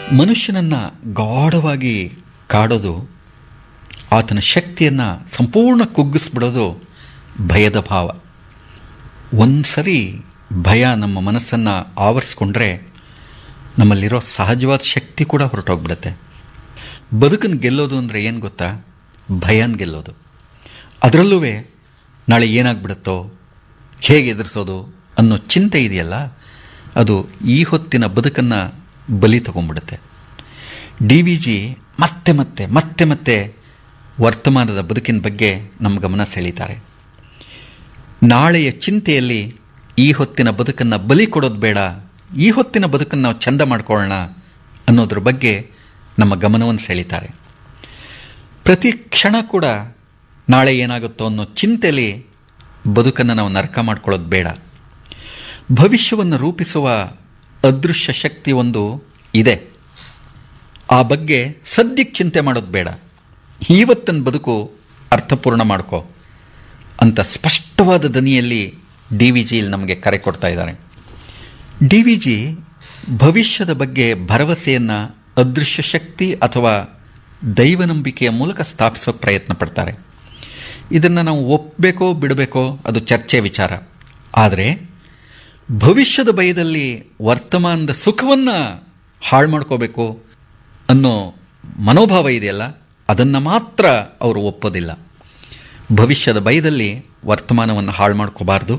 ಮನುಷ್ಯನನ್ನು ಗಾಢವಾಗಿ ಕಾಡೋದು ಆತನ ಶಕ್ತಿಯನ್ನು ಸಂಪೂರ್ಣ ಕುಗ್ಗಿಸ್ಬಿಡೋದು ಭಯದ ಭಾವ ಒಂದು ಸರಿ ಭಯ ನಮ್ಮ ಮನಸ್ಸನ್ನು ಆವರಿಸ್ಕೊಂಡ್ರೆ ನಮ್ಮಲ್ಲಿರೋ ಸಹಜವಾದ ಶಕ್ತಿ ಕೂಡ ಹೊರಟೋಗ್ಬಿಡುತ್ತೆ ಬದುಕನ್ನು ಗೆಲ್ಲೋದು ಅಂದರೆ ಏನು ಗೊತ್ತಾ ಭಯನ ಗೆಲ್ಲೋದು ಅದರಲ್ಲೂ ನಾಳೆ ಏನಾಗ್ಬಿಡುತ್ತೋ ಹೇಗೆ ಎದುರಿಸೋದು ಅನ್ನೋ ಚಿಂತೆ ಇದೆಯಲ್ಲ ಅದು ಈ ಹೊತ್ತಿನ ಬದುಕನ್ನು ಬಲಿ ತಗೊಂಡ್ಬಿಡುತ್ತೆ ಡಿ ವಿ ಜಿ ಮತ್ತೆ ಮತ್ತೆ ಮತ್ತೆ ಮತ್ತೆ ವರ್ತಮಾನದ ಬದುಕಿನ ಬಗ್ಗೆ ನಮ್ಮ ಗಮನ ಸೆಳೀತಾರೆ ನಾಳೆಯ ಚಿಂತೆಯಲ್ಲಿ ಈ ಹೊತ್ತಿನ ಬದುಕನ್ನು ಬಲಿ ಕೊಡೋದು ಬೇಡ ಈ ಹೊತ್ತಿನ ಬದುಕನ್ನು ನಾವು ಚಂದ ಮಾಡ್ಕೊಳ್ಳೋಣ ಅನ್ನೋದ್ರ ಬಗ್ಗೆ ನಮ್ಮ ಗಮನವನ್ನು ಸೆಳೀತಾರೆ ಪ್ರತಿ ಕ್ಷಣ ಕೂಡ ನಾಳೆ ಏನಾಗುತ್ತೋ ಅನ್ನೋ ಚಿಂತೆಯಲ್ಲಿ ಬದುಕನ್ನು ನಾವು ನರಕ ಮಾಡ್ಕೊಳ್ಳೋದು ಬೇಡ ಭವಿಷ್ಯವನ್ನು ರೂಪಿಸುವ ಅದೃಶ್ಯ ಶಕ್ತಿ ಒಂದು ಇದೆ ಆ ಬಗ್ಗೆ ಸದ್ಯಕ್ಕೆ ಚಿಂತೆ ಮಾಡೋದು ಬೇಡ ಇವತ್ತಿನ ಬದುಕು ಅರ್ಥಪೂರ್ಣ ಮಾಡ್ಕೋ ಅಂತ ಸ್ಪಷ್ಟವಾದ ದನಿಯಲ್ಲಿ ಡಿ ವಿ ಜಿಯಲ್ಲಿ ನಮಗೆ ಕರೆ ಕೊಡ್ತಾ ಇದ್ದಾರೆ ಡಿ ವಿ ಜಿ ಭವಿಷ್ಯದ ಬಗ್ಗೆ ಭರವಸೆಯನ್ನು ಅದೃಶ್ಯ ಶಕ್ತಿ ಅಥವಾ ದೈವ ನಂಬಿಕೆಯ ಮೂಲಕ ಸ್ಥಾಪಿಸೋಕೆ ಪ್ರಯತ್ನ ಪಡ್ತಾರೆ ಇದನ್ನು ನಾವು ಒಪ್ಪಬೇಕೋ ಬಿಡಬೇಕೋ ಅದು ಚರ್ಚೆ ವಿಚಾರ ಆದರೆ ಭವಿಷ್ಯದ ಭಯದಲ್ಲಿ ವರ್ತಮಾನದ ಸುಖವನ್ನು ಹಾಳು ಮಾಡ್ಕೋಬೇಕು ಅನ್ನೋ ಮನೋಭಾವ ಇದೆಯಲ್ಲ ಅದನ್ನು ಮಾತ್ರ ಅವರು ಒಪ್ಪೋದಿಲ್ಲ ಭವಿಷ್ಯದ ಭಯದಲ್ಲಿ ವರ್ತಮಾನವನ್ನು ಹಾಳು ಮಾಡ್ಕೋಬಾರ್ದು